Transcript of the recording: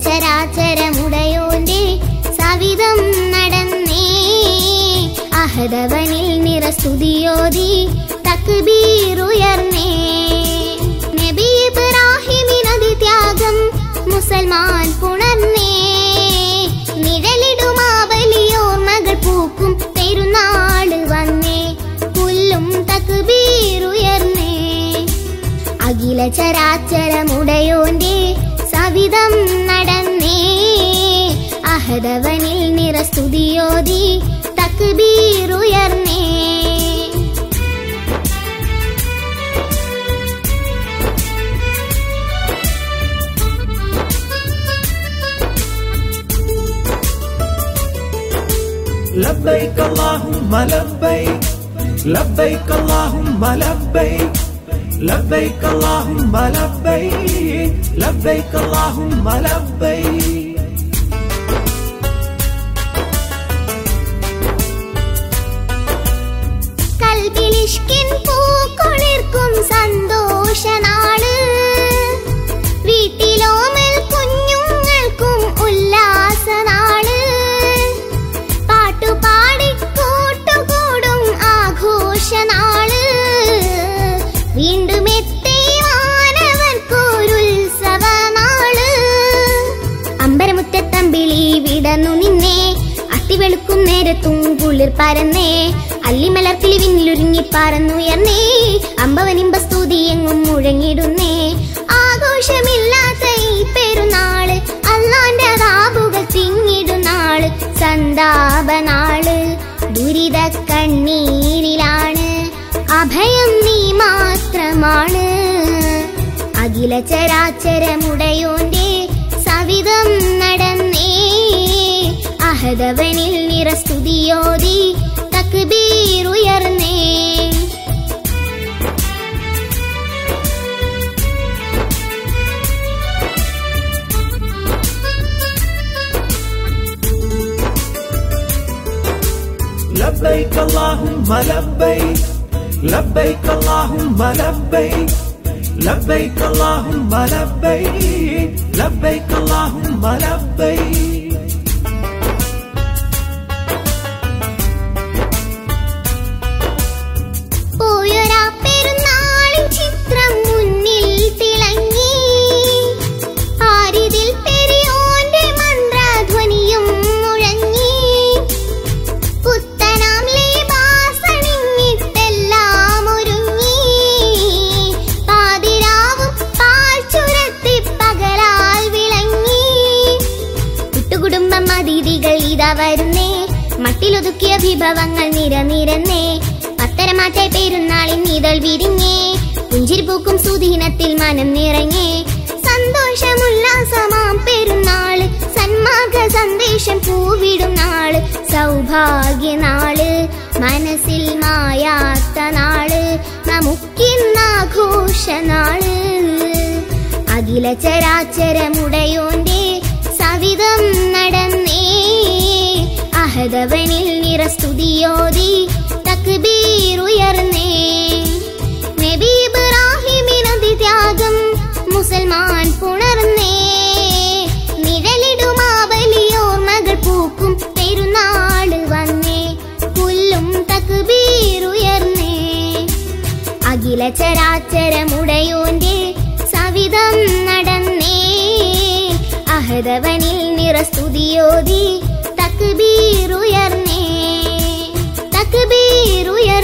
ചരാചരമുടയോന്റെ സവിധം നടന്നേ അഹദവനിൽ നിറസ്തുതിയോതി തക്ബീറുയർന്നേ നബി ഇബ്രാഹിമിനതി ത്യാഗം മുസൽമാൻ പുണർന്നേ നിഴലിടുമാവലിയോർമകൾ പൂക്കും പെരുന്നാള് വന്നേ പുല്ലും തക്ബീറുയർന്നേ അഖില ചരാചരമുടയോന്റെ സവിധം നടന്നേ അഹദവനിൽ നിറസ്തുതിയോതി തക്ബീറുയർന്നേ لبيك اللهم لبيك لبيك اللهم لبيك لبيك اللهم لبيك لبيك اللهم لبيك കൽബിലിഷ്കിൻ പൂക്കൊളിർക്കും സന്തോഷനാള് വീട്ടിലോമൽ കുഞ്ഞുങ്ങൾക്കും ഉല്ലാസനാള് പാട്ടുപാടി കൂട്ടുകൂടും ആഘോഷനാള് വീണ്ടും എത്തി മാനവർക്കൊരുത്സവനാള് അമ്പരമുറ്റത്തമ്പിളി വിടന്നു നിന്നെ അത്തിവെളുക്കും നേരത്തും കുളിർ പരന്നേ അല്ലിമലർക്കിളി വിണ്ണിലൊരുങ്ങി പറന്നുയർന്നേ അമ്പവനിമ്പ സ്തുതി എങ്ങും മുഴങ്ങിടുന്നേ ആഘോഷമില്ലാത്ത ഈ പെരുന്നാള് അല്ലാന്റെ കാബുകൾ തിങ്ങിടുന്നാള് സന്താപനാള് ദുരിത കണ്ണീരിലാണ് അഭയം നീ മാത്രമാണ് അഖില ചരാചരമുടയോന്റെ സവിധം നടന്നേ അഹദവനിൽ നിറസ്തുതിയോതി തക്ബീറുയർന്നേ لبيك اللهم لبيك لبيك اللهم لبيك لبيك اللهم لبيك لبيك اللهم لبيك പോയൊരാ പെരുന്നാളിൻ ചിത്രം മുന്നിൽ തിളങ്ങി ആരിതിൽ പെരിയോന്റെ മന്ത്രധ്വനിയും മുഴങ്ങി പുത്തനാം ലേബാസണിഞ്ഞിട്ടെല്ലാം ഒരുങ്ങി പാതിരാവും പാൽ ചുരത്തി പകലാൽ വിളങ്ങി കുട്ടുകുടുംബം അതിഥികൾ ഇതാ വരുന്നേ മട്ടിലൊതുക്കിയ വിഭവങ്ങൾ നിരനിരന്നേ പത്തരമാറ്റായി പെരുന്നാളിൻ ഇതൾ വിരിഞ്ഞേ പുഞ്ചിരിപ്പൂക്കും സുദീനത്തിൽ മനം നിറങ്ങേ സന്തോഷമുല്ലാസമാം പെരുന്നാള് സന്മാർഗ സന്ദേശം പൂവിടും നാള് സൗഭാഗ്യനാള് മനസ്സിൽ മായാത്ത നാള് നമുക്കിന്നാഘോഷനാള് അഖില ചരാചരമുടയോന്റെ സവിധം നടന്നേ അഹദവനിൽ നിറസ്തുതിയോതി തക്ബീറുയർന്നേ നബി ഇബ്രാഹിമിനതി ത്യാഗം മുസൽമാൻ പുണർന്നേ നിഴലിടുമാവലിയോർമകൾ പൂക്കും പെരുന്നാള് വന്നേ പുല്ലും തക്ബീറുയർന്നേ അഖില ചരാചരമുടയോന്റെ സവിധം നടന്നേ അഹദവനിൽ നിറസ്തുതിയോതി തക്ബീറുയർന്നേ തക്ബീറുയർന്നേ